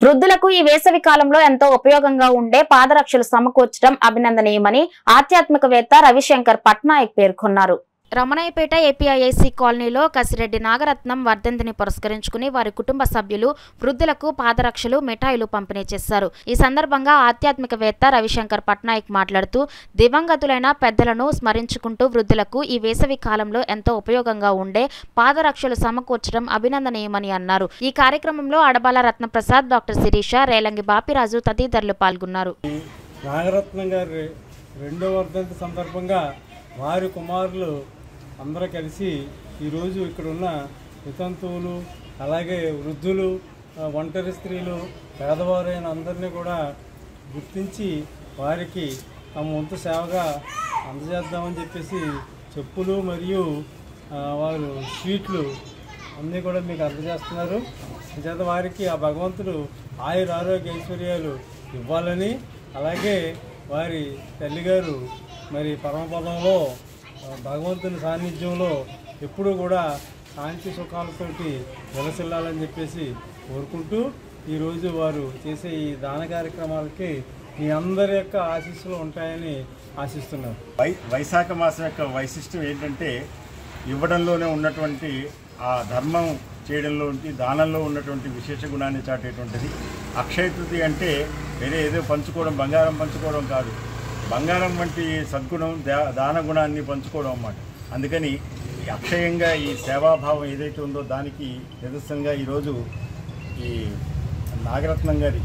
వృద్ధులకు ఈ వేసవి కాలంలో ఎంతో ఉపయోగంగా ఉండే పాదరక్షలు సమకూర్చడం అభినందనీయమని ఆధ్యాత్మికవేత్త రవిశంకర్ పట్నాయక్ పేర్కొన్నారు రమణయ్యపేట ఏపీఐఐసి కాలనీలో కసిరెడ్డి నాగరత్నం వర్ధంతిని పురస్కరించుకుని వారి కుటుంబ సభ్యులు వృద్ధులకు పాదరక్షలు మిఠాయిలు పంపిణీ చేశారు ఈ సందర్భంగా ఆధ్యాత్మికవేత్త రవిశంకర్ పట్నాయక్ మాట్లాడుతూ దివంగతులైన పెద్దలను స్మరించుకుంటూ వృద్ధులకు ఈ వేసవి కాలంలో ఎంతో ఉపయోగంగా ఉండే పాదరక్షలు సమకూర్చడం అభినందనీయమని అన్నారు ఈ కార్యక్రమంలో అడబాల రత్నప్రసాద్ డాక్టర్ శిరీష రేలంగి బాపిరాజు తదితరులు పాల్గొన్నారు నాగరత్నం గారి రెండో వర్ధంతి సందర్భంగా వారి కుమారులు అందరూ కలిసి ఈరోజు ఇక్కడ ఉన్న వితంతువులు అలాగే వృద్ధులు ఆ, ఒంటరి స్త్రీలు పేదవారైన అందరినీ కూడా గుర్తించి వారికి తమ వంతు సేవగా అందజేద్దామని చెప్పేసి చెప్పులు మరియు ఆ, వారు స్వీట్లు అన్నీ కూడా మీకు అందజేస్తున్నారు చేత వారికి ఆ భగవంతుడు ఆయుర ఆరోగ్య ఐశ్వర్యాలు ఇవ్వాలని అలాగే వారి తల్లిగారు మరి పరమపదంలో ఆ, భగవంతుని సాన్నిధ్యంలో ఎప్పుడూ కూడా శాంతి సుఖాలతోటి విలసిల్లాలని చెప్పేసి కోరుకుంటూ ఈరోజు వారు చేసే ఈ దాన కార్యక్రమాలకి మీ అందరి యొక్క ఆశీస్సులు ఉంటాయని ఆశిస్తున్నాను వై వైశాఖ మాసం యొక్క వైశిష్టం ఏంటంటే ఇవ్వడంలోనే ఉన్నటువంటి ఆ ధర్మం చేయడంలో ఉండి దానంలో ఉన్నటువంటి విశేష గుణాన్ని చాటేటువంటిది అక్షయ తృతీయ అంటే వేరే ఏదో పంచుకోవడం బంగారం పంచుకోవడం కాదు బంగారం వంటి సద్గుణం దా- దాన గుణాన్ని పంచుకోవడం అన్నమాట అందుకని ఈ అక్షయంగా ఈ సేవాభావం ఏదైతే ఉందో దానికి నిదర్శనంగా ఈరోజు ఈ నాగరత్నం గారి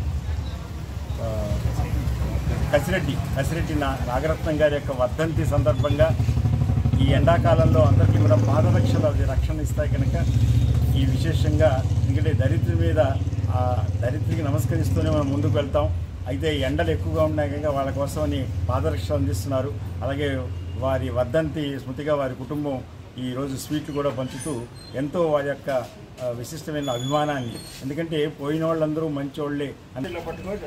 ఆ, కసిరెడ్డి కసిరెడ్డి నా నాగరత్నం గారి యొక్క వర్ధంతి సందర్భంగా ఈ ఎండాకాలంలో అందరికీ కూడా పాదరక్షలు అవి రక్షణ ఇస్తాయి కనుక ఈ విశేషంగా ఎందుకంటే దరిద్రి మీద ఆ దరిద్రికి నమస్కరిస్తూనే మనం ముందుకు వెళ్తాం అయితే ఎండలు ఎక్కువగా ఉన్నాయి కనుక వాళ్ళ కోసమని పాదరక్షలు అందిస్తున్నారు అలాగే వారి వర్ధంతి స్మృతిగా వారి కుటుంబం ఈ రోజు స్వీట్లు కూడా పంచుతూ ఎంతో వారి యొక్క ఆ, విశిష్టమైన అభిమానాన్ని ఎందుకంటే పోయిన వాళ్ళందరూ మంచోళ్ళే అందులో పట్టుకో